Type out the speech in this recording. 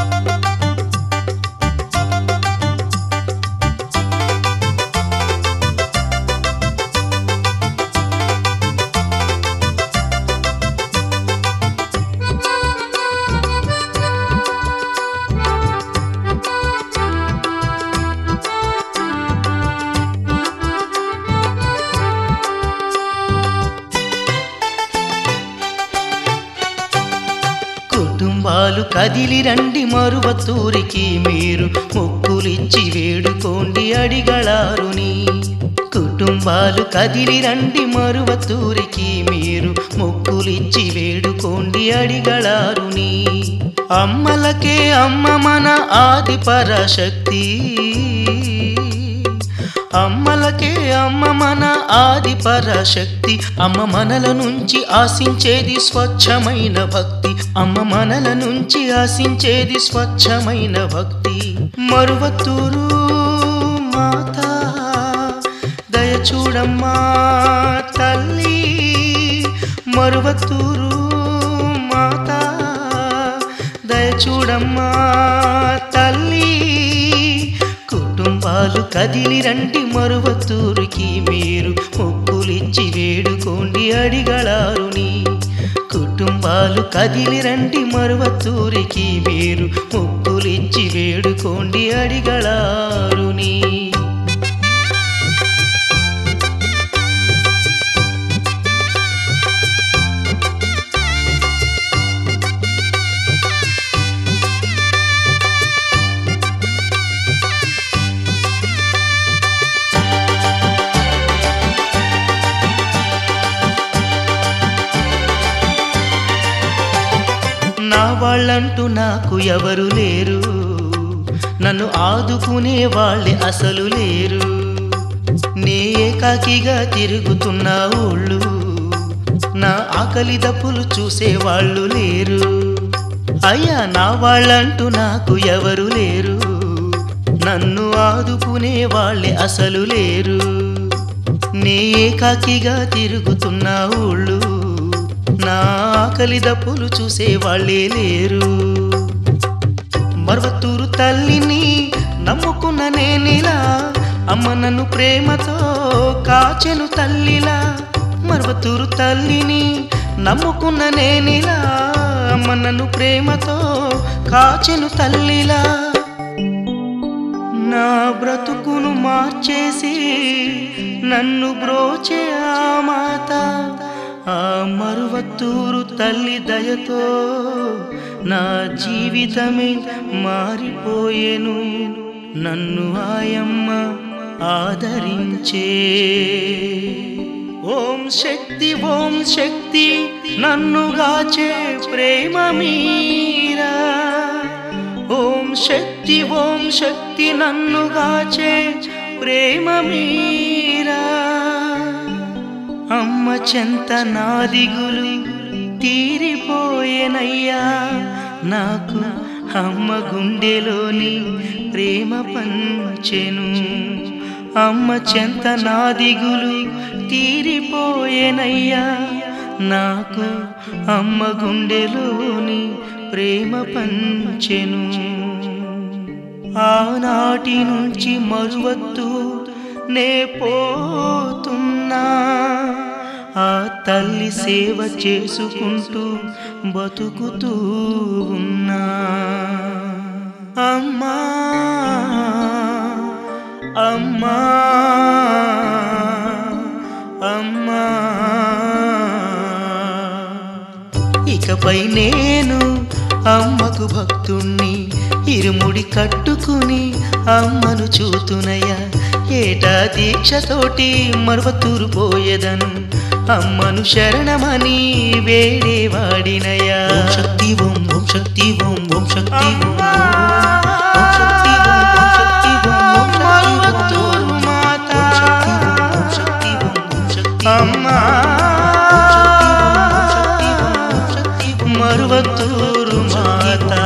కుటుంబాలు కదిలి రండి మరువతూరికి మీరు మొక్కులిచ్చి వేడుకోండి అడిగళారుని కుటుంబాలు కదిలి రండి మరువతూరికి మీరు మొక్కులిచ్చి వేడుకోండి అడిగళారుని అమ్మలకే అమ్మ మన ఆది పరాశక్తి అమ్మలకే అమ్మ మన ఆది పరాశక్తి అమ్మ మనల నుంచి ఆశించేది స్వచ్ఛమైన భక్తి అమ్మ మనల నుంచి ఆశించేది స్వచ్ఛమైన భక్తి మరువత్తూరు మాత దయ చూడమ్మా తల్లి మరువత్తూరు మాత దయ చూడమ్మా తల్లి కుటుంబాలు కదిలి రండి మరువత్తూరికి మీరు మొక్కులిచ్చి వేడుకోండి అడిగళారుని కుటుంబాలు కదిలి రండి మరువత్తూరికి మీరు మొక్కులిచ్చి వేడుకోండి అడిగళారుని నా వాళ్ళంటూ నాకు ఎవరు లేరు నన్ను ఆదుకునే వాళ్ళే అసలు లేరు నే ఏకాకిగా తిరుగుతున్న ఊళ్ళు నా ఆకలి దప్పులు చూసేవాళ్ళు లేరు అయ్యా నా వాళ్ళంటూ నాకు ఎవరు లేరు నన్ను ఆదుకునే వాళ్ళే అసలు లేరు నే ఏకాకిగా తిరుగుతున్న ఊళ్ళు నా ఆకలి దప్పులు చూసే వాళ్ళే లేరు మర్వత్తూరు తల్లిని నమ్ముకున్న నేనిలా అమ్మ నన్ను ప్రేమతో కాచెను తల్లిలా మర్వత్తూరు తల్లిని నమ్ముకున్న నేనిలా అమ్మ నన్ను ప్రేమతో కాచెను తల్లిలా నా బ్రతుకును మార్చేసి నన్ను బ్రోచే ఆ మాత ఆ మరువత్తూరు తల్లి దయతో నా జీవితమే మారిపోయేను నన్ను ఆయమ్మ ఆదరించే ఓం శక్తి ఓం శక్తి నన్ను గాచే ప్రేమ మీరా ఓం శక్తి ఓం శక్తి నన్ను గాచే ప్రేమ మీరా అమ్మ చెంత నాదిగులు తీరిపోయేనయ్యా నాకు అమ్మ గుండెలోని ప్రేమ పంచెను అమ్మ చెంత నాదిగులు తీరిపోయేనయ్యా నాకు అమ్మ గుండెలోని ప్రేమ పంచెను ఆనాటి నుంచి మరువత్తు నే పోతున్నా ఆ తల్లి సేవ చేసుకుంటూ బతుకుతూ ఉన్నా అమ్మా అమ్మా అమ్మా ఇకపై నేను అమ్మకు భక్తుణ్ణి ఇరుముడి కట్టుకుని అమ్మను చూతునయ్యా ఏటా దీక్షతోటి మరువతూరు పోయేదను అమ్మను శరణమని వేడేవాడినయా ఓం శక్తి ఓం ఓం శక్తి ఓం ఓం శక్తి ఓం ఓం శక్తి ఓం ఓం శక్తి ఓం ఓం మరువతూరు మాత ఓం శక్తి ఓం ఓం శక్తి అమ్మా మరువతూరు మాత